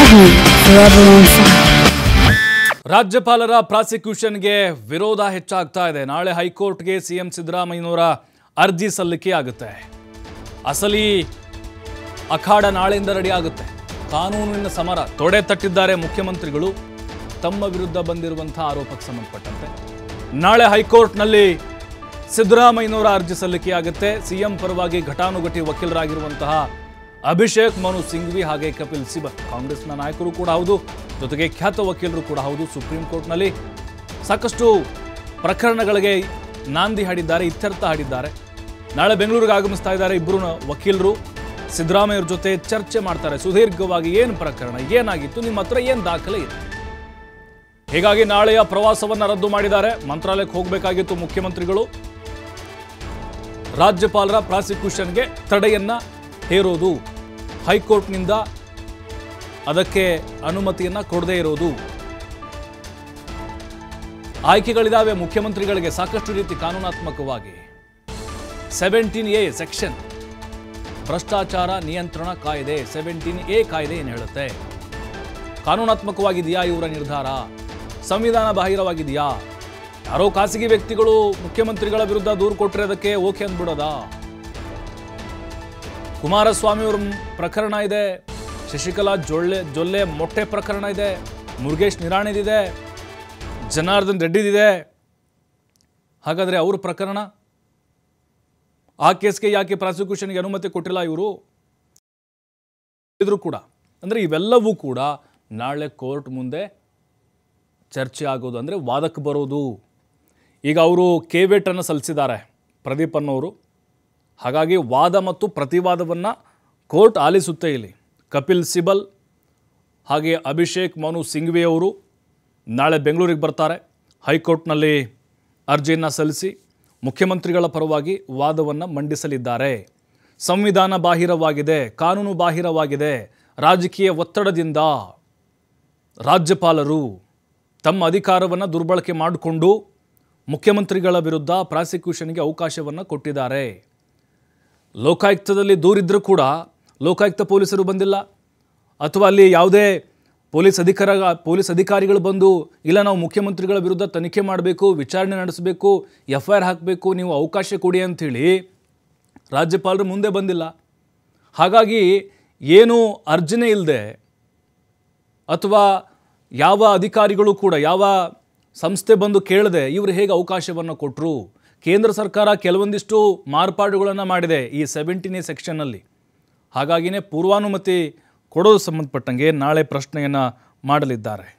TV, forever on fire. ರಾಜ್ಯಪಾಲರ ಪ್ರಾಸಿಕ್ಯೂಷನ್ಗೆ ವಿರೋಧ ಹೆಚ್ಚಾಗ್ತಾ ಇದೆ ನಾಳೆ ಹೈಕೋರ್ಟ್ಗೆ ಸಿಎಂ ಸಿದ್ದರಾಮಯ್ಯನವರ ಅರ್ಜಿ ಸಲ್ಲಿಕೆ ಆಗುತ್ತೆ ಅಸಲಿ ಅಖಾಡ ನಾಳೆಯಿಂದ ರೆಡಿ ಆಗುತ್ತೆ ಕಾನೂನಿನ ಸಮರ ತೊಡೆ ತಟ್ಟಿದ್ದಾರೆ ಮುಖ್ಯಮಂತ್ರಿಗಳು ತಮ್ಮ ವಿರುದ್ಧ ಬಂದಿರುವಂತಹ ಆರೋಪಕ್ಕೆ ಸಂಬಂಧಪಟ್ಟಂತೆ ನಾಳೆ ಹೈಕೋರ್ಟ್ನಲ್ಲಿ ಸಿದ್ದರಾಮಯ್ಯನವರ ಅರ್ಜಿ ಸಲ್ಲಿಕೆ ಆಗುತ್ತೆ ಸಿಎಂ ಪರವಾಗಿ ಘಟಾನುಘಟಿ ವಕೀಲರಾಗಿರುವಂತಹ ಅಭಿಷೇಕ್ ಮನು ಸಿಂಘ್ವಿ ಹಾಗೆ ಕಪಿಲ್ ಸಿಬಲ್ ಕಾಂಗ್ರೆಸ್ನ ನಾಯಕರು ಕೂಡ ಹೌದು ಜೊತೆಗೆ ಖ್ಯಾತ ವಕೀಲರು ಕೂಡ ಹೌದು ಸುಪ್ರೀಂ ಕೋರ್ಟ್ನಲ್ಲಿ ಸಾಕಷ್ಟು ಪ್ರಕರಣಗಳಿಗೆ ನಾಂದಿ ಹಾಡಿದ್ದಾರೆ ಇತ್ಯರ್ಥ ಹಾಡಿದ್ದಾರೆ ನಾಳೆ ಬೆಂಗಳೂರಿಗೆ ಆಗಮಿಸ್ತಾ ಇದ್ದಾರೆ ಇಬ್ಬರು ವಕೀಲರು ಸಿದ್ದರಾಮಯ್ಯವ್ರ ಜೊತೆ ಚರ್ಚೆ ಮಾಡ್ತಾರೆ ಸುದೀರ್ಘವಾಗಿ ಏನು ಪ್ರಕರಣ ಏನಾಗಿತ್ತು ನಿಮ್ಮ ಹತ್ರ ಏನು ದಾಖಲೆ ಇದೆ ಹೀಗಾಗಿ ನಾಳೆಯ ಪ್ರವಾಸವನ್ನ ರದ್ದು ಮಾಡಿದ್ದಾರೆ ಮಂತ್ರಾಲಯಕ್ಕೆ ಹೋಗಬೇಕಾಗಿತ್ತು ಮುಖ್ಯಮಂತ್ರಿಗಳು ರಾಜ್ಯಪಾಲರ ಪ್ರಾಸಿಕ್ಯೂಷನ್ಗೆ ತಡೆಯನ್ನ ಹೇರೋದು ಹೈಕೋರ್ಟ್ನಿಂದ ಅದಕ್ಕೆ ಅನುಮತಿಯನ್ನ ಕೊಡದೇ ಇರೋದು ಆಯ್ಕೆಗಳಿದಾವೆ ಮುಖ್ಯಮಂತ್ರಿಗಳಿಗೆ ಸಾಕಷ್ಟು ರೀತಿ ಕಾನೂನಾತ್ಮಕವಾಗಿ ಸೆವೆಂಟೀನ್ ಎ ಸೆಕ್ಷನ್ ಭ್ರಷ್ಟಾಚಾರ ನಿಯಂತ್ರಣ ಕಾಯ್ದೆ ಸೆವೆಂಟೀನ್ ಎ ಕಾಯ್ದೆ ಏನು ಹೇಳುತ್ತೆ ಕಾನೂನಾತ್ಮಕವಾಗಿದೆಯಾ ಇವರ ನಿರ್ಧಾರ ಸಂವಿಧಾನ ಬಾಹಿರವಾಗಿದೆಯಾ ಯಾರೋ ಖಾಸಗಿ ವ್ಯಕ್ತಿಗಳು ಮುಖ್ಯಮಂತ್ರಿಗಳ ವಿರುದ್ಧ ದೂರು ಕೊಟ್ಟರೆ ಅದಕ್ಕೆ ಓಕೆ ಅಂದ್ಬಿಡೋದಾ ಕುಮಾರಸ್ವಾಮಿ ಅವ್ರ ಪ್ರಕರಣ ಇದೆ ಶಶಿಕಲಾ ಜೊಳ್ಳೆ ಜೊಲ್ಲೆ ಮೊಟ್ಟೆ ಪ್ರಕರಣ ಇದೆ ಮುರುಗೇಶ್ ನಿರಾಣಿದಿದೆ ಜನಾರ್ದನ್ ರೆಡ್ಡಿದಿದೆ ಹಾಗಾದರೆ ಅವ್ರ ಪ್ರಕರಣ ಆ ಕೇಸ್ಗೆ ಯಾಕೆ ಪ್ರಾಸಿಕ್ಯೂಷನ್ಗೆ ಅನುಮತಿ ಕೊಟ್ಟಿಲ್ಲ ಇವರು ಇದ್ರು ಕೂಡ ಅಂದರೆ ಇವೆಲ್ಲವೂ ಕೂಡ ನಾಳೆ ಕೋರ್ಟ್ ಮುಂದೆ ಚರ್ಚೆ ಆಗೋದು ಅಂದರೆ ವಾದಕ್ಕೆ ಬರೋದು ಈಗ ಅವರು ಕೇವೆಟನ್ನು ಸಲ್ಲಿಸಿದ್ದಾರೆ ಪ್ರದೀಪ್ ಅನ್ನೋರು ಹಾಗಾಗಿ ವಾದ ಮತ್ತು ಪ್ರತಿವಾದವನ್ನು ಕೋರ್ಟ್ ಆಲಿಸುತ್ತೆ ಇಲ್ಲಿ ಕಪಿಲ್ ಸಿಬಲ್ ಹಾಗೆ ಅಭಿಷೇಕ್ ಮನು ಸಿಂಘ್ವಿ ಅವರು ನಾಳೆ ಬೆಂಗಳೂರಿಗೆ ಬರ್ತಾರೆ ಹೈಕೋರ್ಟ್ನಲ್ಲಿ ಅರ್ಜಿಯನ್ನು ಸಲ್ಲಿಸಿ ಮುಖ್ಯಮಂತ್ರಿಗಳ ಪರವಾಗಿ ವಾದವನ್ನು ಮಂಡಿಸಲಿದ್ದಾರೆ ಸಂವಿಧಾನ ಬಾಹಿರವಾಗಿದೆ ಕಾನೂನು ಬಾಹಿರವಾಗಿದೆ ರಾಜಕೀಯ ಒತ್ತಡದಿಂದ ರಾಜ್ಯಪಾಲರು ತಮ್ಮ ಅಧಿಕಾರವನ್ನು ದುರ್ಬಳಕೆ ಮಾಡಿಕೊಂಡು ಮುಖ್ಯಮಂತ್ರಿಗಳ ವಿರುದ್ಧ ಪ್ರಾಸಿಕ್ಯೂಷನ್ಗೆ ಅವಕಾಶವನ್ನು ಕೊಟ್ಟಿದ್ದಾರೆ ಲೋಕಾಯುಕ್ತದಲ್ಲಿ ದೂರಿದ್ರೂ ಕೂಡ ಲೋಕಾಯುಕ್ತ ಪೊಲೀಸರು ಬಂದಿಲ್ಲ ಅಥವಾ ಅಲ್ಲಿ ಯಾವುದೇ ಪೊಲೀಸ್ ಅಧಿಕಾರ ಪೊಲೀಸ್ ಅಧಿಕಾರಿಗಳು ಬಂದು ಇಲ್ಲ ನಾವು ಮುಖ್ಯಮಂತ್ರಿಗಳ ವಿರುದ್ಧ ತನಿಖೆ ಮಾಡಬೇಕು ವಿಚಾರಣೆ ನಡೆಸಬೇಕು ಎಫ್ ಐ ಆರ್ ಹಾಕಬೇಕು ನೀವು ಅವಕಾಶ ಕೊಡಿ ಅಂಥೇಳಿ ರಾಜ್ಯಪಾಲರು ಮುಂದೆ ಬಂದಿಲ್ಲ ಹಾಗಾಗಿ ಏನು ಅರ್ಜನೆ ಇಲ್ಲದೆ ಅಥವಾ ಯಾವ ಅಧಿಕಾರಿಗಳು ಕೂಡ ಯಾವ ಸಂಸ್ಥೆ ಬಂದು ಕೇಳದೆ ಇವರು ಹೇಗೆ ಅವಕಾಶವನ್ನು ಕೊಟ್ಟರು ಕೇಂದ್ರ ಸರ್ಕಾರ ಕೆಲವೊಂದಿಷ್ಟು ಮಾರ್ಪಾಡುಗಳನ್ನು ಮಾಡಿದೆ ಈ ಸೆವೆಂಟೀನೇ ಸೆಕ್ಷನ್ನಲ್ಲಿ ಹಾಗಾಗಿನೇ ಪೂರ್ವಾನುಮತಿ ಕೊಡೋದು ಸಂಬಂಧಪಟ್ಟಂಗೆ ನಾಳೆ ಪ್ರಶ್ನೆಯನ್ನು ಮಾಡಲಿದ್ದಾರೆ